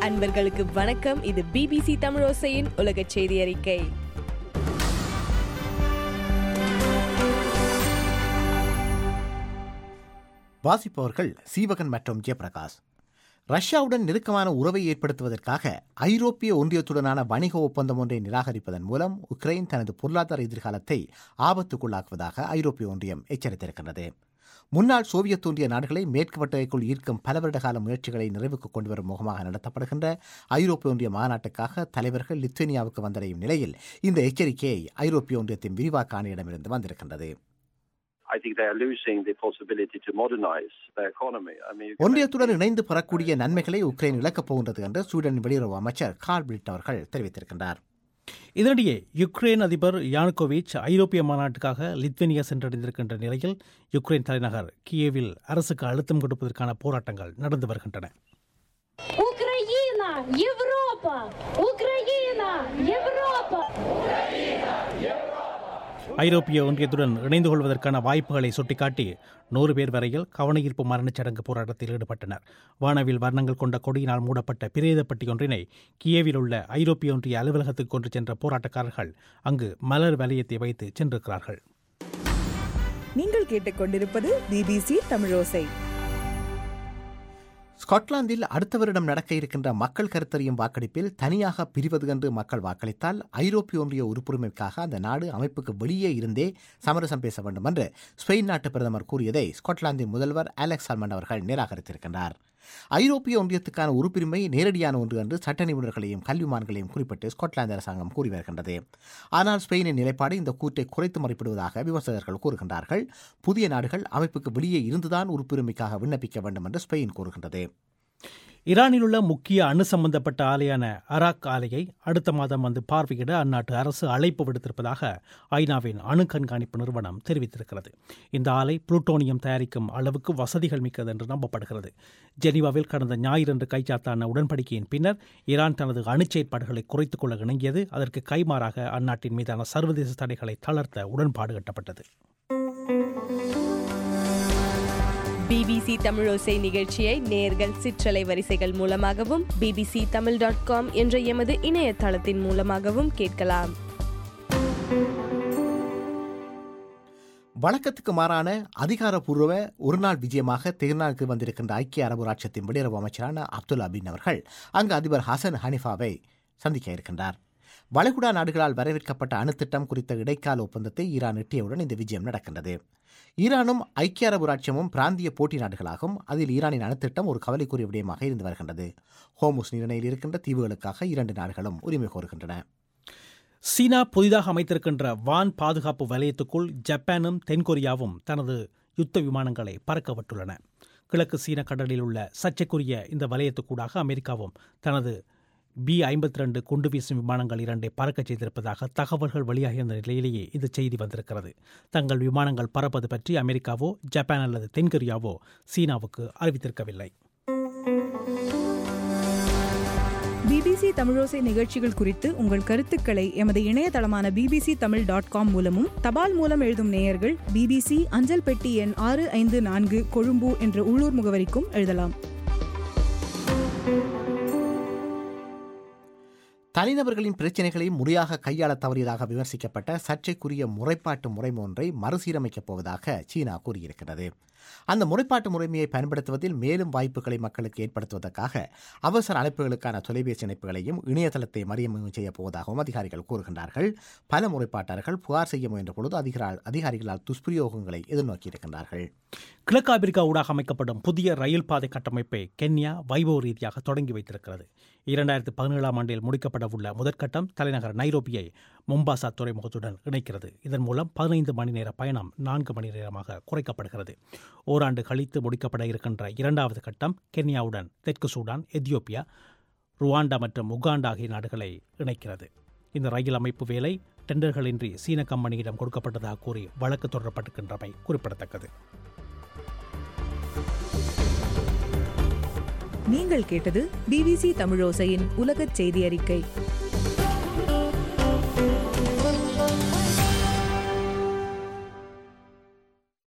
அன்பர்களுக்கு வணக்கம் இது பிபிசி தமிழோசையின் உலக செய்தி அறிக்கை வாசிப்பவர்கள் சீவகன் மற்றும் ஜெயபிரகாஷ் ரஷ்யாவுடன் நெருக்கமான உறவை ஏற்படுத்துவதற்காக ஐரோப்பிய ஒன்றியத்துடனான வணிக ஒப்பந்தம் ஒன்றை நிராகரிப்பதன் மூலம் உக்ரைன் தனது பொருளாதார எதிர்காலத்தை ஆபத்துக்குள்ளாக்குவதாக ஐரோப்பிய ஒன்றியம் எச்சரித்திருக்கிறது முன்னாள் சோவியத் ஒன்றிய நாடுகளை மேற்கு வட்டகைக்குள் ஈர்க்கும் பல வருட கால முயற்சிகளை நிறைவுக்கு கொண்டுவரும் முகமாக நடத்தப்படுகின்ற ஐரோப்பிய ஒன்றிய மாநாட்டுக்காக தலைவர்கள் லித்துவேனியாவுக்கு வந்தடையும் நிலையில் இந்த எச்சரிக்கையை ஐரோப்பிய ஒன்றியத்தின் விரிவாக்க ஆணையிடமிருந்து வந்திருக்கின்றது I think they are losing the possibility to modernize their economy. I mean, you can ஒன்றியத்துடன் இணைந்து பெறக்கூடிய நன்மைகளை உக்ரைன் இழக்கப் போகின்றது என்று ஸ்வீடன் வெளியுறவு அமைச்சர் கார்ல் பிரிட் அவர்கள் தெரிவித்திருக்கின்றார் இதனிடையே யுக்ரைன் அதிபர் யானுகோவிச் ஐரோப்பிய மாநாட்டுக்காக லித்வேனியா சென்றடைந்திருக்கின்ற நிலையில் யுக்ரைன் தலைநகர் கியேவில் அரசுக்கு அழுத்தம் கொடுப்பதற்கான போராட்டங்கள் நடந்து வருகின்றன Україна! Європа! Україна! Європа! ஐரோப்பிய ஒன்றியத்துடன் இணைந்து கொள்வதற்கான வாய்ப்புகளை சுட்டிக்காட்டி நூறு பேர் வரையில் கவனஈர்ப்பு மரணச் சடங்கு போராட்டத்தில் ஈடுபட்டனர் வானவில் வர்ணங்கள் கொண்ட கொடியினால் மூடப்பட்ட பிரேதப்பட்டி ஒன்றினை கியேவில் உள்ள ஐரோப்பிய ஒன்றிய அலுவலகத்துக்கு கொண்டு சென்ற போராட்டக்காரர்கள் அங்கு மலர் வலயத்தை வைத்து சென்றிருக்கிறார்கள் நீங்கள் கேட்டுக்கொண்டிருப்பது பிபிசி தமிழோசை ஸ்காட்லாந்தில் அடுத்த வருடம் நடக்க இருக்கின்ற மக்கள் கருத்தறியும் வாக்கெடுப்பில் தனியாக பிரிவது என்று மக்கள் வாக்களித்தால் ஐரோப்பிய ஒன்றிய உறுப்புரிமைக்காக அந்த நாடு அமைப்புக்கு வெளியே இருந்தே சமரசம் பேச வேண்டும் என்று ஸ்பெயின் நாட்டு பிரதமர் கூறியதை ஸ்காட்லாந்தின் முதல்வர் அலெக்ஸ் சால்மன் அவர்கள் நிராகரித்திருக்கின்றார் ஐரோப்பிய ஒன்றியத்துக்கான உறுப்புரிமை நேரடியான ஒன்று என்று சட்ட நிபுணர்களையும் கல்விமான்களையும் குறிப்பிட்டு ஸ்காட்லாந்து அரசாங்கம் கூறி வருகின்றது ஆனால் ஸ்பெயினின் நிலைப்பாடு இந்த கூற்றை குறைத்து மதிப்பிடுவதாக விமர்சகர்கள் கூறுகின்றார்கள் புதிய நாடுகள் அமைப்புக்கு வெளியே இருந்துதான் உறுப்புரிமைக்காக விண்ணப்பிக்க வேண்டும் என்று ஸ்பெயின் கூறுகின்றது ஈரானில் உள்ள முக்கிய அணு சம்பந்தப்பட்ட ஆலையான அராக் ஆலையை அடுத்த மாதம் வந்து பார்வையிட அந்நாட்டு அரசு அழைப்பு விடுத்திருப்பதாக ஐநாவின் அணு கண்காணிப்பு நிறுவனம் தெரிவித்திருக்கிறது இந்த ஆலை புளூட்டோனியம் தயாரிக்கும் அளவுக்கு வசதிகள் மிக்கது என்று நம்பப்படுகிறது ஜெனீவாவில் கடந்த ஞாயிறன்று கைச்சாத்தான உடன்படிக்கையின் பின்னர் ஈரான் தனது அணு செயற்பாடுகளை குறைத்துக் கொள்ள இணங்கியது அதற்கு கைமாறாக அந்நாட்டின் மீதான சர்வதேச தடைகளை தளர்த்த உடன்பாடு எட்டப்பட்டது பிபிசி தமிழோசை நிகழ்ச்சியை நேர்கள் சிற்றலை வரிசைகள் மூலமாகவும் பிபிசி தமிழ் டாட் காம் என்ற எமது இணையதளத்தின் மூலமாகவும் கேட்கலாம் வழக்கத்துக்கு மாறான அதிகாரப்பூர்வ ஒருநாள் விஜயமாக தெஹ்ரானுக்கு வந்திருக்கின்ற ஐக்கிய அரபு ராட்சத்தின் வெளியுறவு அமைச்சரான அப்துல்லா பின் அவர்கள் அங்கு அதிபர் ஹசன் ஹனிஃபாவை சந்திக்க இருக்கின்றார் வளைகுடா நாடுகளால் வரவேற்கப்பட்ட அணுத்திட்டம் குறித்த இடைக்கால ஒப்பந்தத்தை ஈரான் எட்டியவுடன் இந்த விஜயம் நடக்கின்றது ஈரானும் ஐக்கிய அரபு ராட்சியமும் பிராந்திய போட்டி நாடுகளாகும் அதில் ஈரானின் அணுத்திட்டம் ஒரு கவலைக்குரிய விடயமாக இருந்து வருகின்றது ஹோமுஸ் நீரிணையில் இருக்கின்ற தீவுகளுக்காக இரண்டு நாடுகளும் உரிமை கோருகின்றன சீனா புதிதாக அமைத்திருக்கின்ற வான் பாதுகாப்பு வலயத்துக்குள் ஜப்பானும் தென்கொரியாவும் தனது யுத்த விமானங்களை பறக்க விட்டுள்ளன கிழக்கு சீன கடலில் உள்ள சர்ச்சைக்குரிய இந்த வலயத்துக்கூடாக அமெரிக்காவும் தனது பி ஐம்பத்தி ரெண்டு குண்டு வீசும் விமானங்கள் இரண்டை பறக்கச் செய்திருப்பதாக தகவல்கள் வெளியாகியிருந்த நிலையிலேயே இந்த செய்தி வந்திருக்கிறது தங்கள் விமானங்கள் பறப்பது பற்றி அமெரிக்காவோ ஜப்பான் அல்லது தென்கொரியாவோ சீனாவுக்கு அறிவித்திருக்கவில்லை பிபிசி தமிழோசை நிகழ்ச்சிகள் குறித்து உங்கள் கருத்துக்களை எமது இணையதளமான பிபிசி தமிழ் டாட் காம் மூலமும் தபால் மூலம் எழுதும் நேயர்கள் பிபிசி அஞ்சல் பெட்டி எண் ஆறு ஐந்து நான்கு கொழும்பு என்ற உள்ளூர் முகவரிக்கும் எழுதலாம் தனிநபர்களின் பிரச்சினைகளை முறையாக கையாள தவறியதாக விமர்சிக்கப்பட்ட சர்ச்சைக்குரிய முறைப்பாட்டு முறைமை ஒன்றை மறுசீரமைக்கப் போவதாக சீனா கூறியிருக்கிறது அந்த முறைப்பாட்டு முறைமையை பயன்படுத்துவதில் மேலும் வாய்ப்புகளை மக்களுக்கு ஏற்படுத்துவதற்காக அவசர அழைப்புகளுக்கான தொலைபேசி இணைப்புகளையும் இணையதளத்தை மறியமையும் செய்யப் போவதாகவும் அதிகாரிகள் கூறுகின்றார்கள் பல முறைப்பாட்டாளர்கள் புகார் செய்ய முயன்ற பொழுது அதிகார அதிகாரிகளால் துஷ்பிரயோகங்களை எதிர்நோக்கியிருக்கின்றார்கள் கிழக்கு ஆப்பிரிக்கா ஊடாக அமைக்கப்படும் புதிய ரயில் பாதை கட்டமைப்பை கென்யா வைபவ ரீதியாக தொடங்கி வைத்திருக்கிறது இரண்டாயிரத்து பதினேழாம் ஆண்டில் முடிக்கப்பட உள்ள முதற்கட்டம் தலைநகர் நைரோபியை மும்பாசா துறைமுகத்துடன் இணைக்கிறது இதன் மூலம் பதினைந்து மணி நேர பயணம் நான்கு மணி நேரமாக குறைக்கப்படுகிறது ஓராண்டு கழித்து முடிக்கப்பட இருக்கின்ற இரண்டாவது கட்டம் கென்யாவுடன் தெற்கு சூடான் எத்தியோப்பியா ருவாண்டா மற்றும் உகாண்டா ஆகிய நாடுகளை இணைக்கிறது இந்த ரயில் அமைப்பு வேலை டெண்டர்களின்றி சீன கம்பெனியிடம் கொடுக்கப்பட்டதாக கூறி வழக்கு தொடரப்பட்டிருக்கின்றமை குறிப்பிடத்தக்கது நீங்கள் கேட்டது பிபிசி தமிழோசையின் உலகச் செய்தி அறிக்கை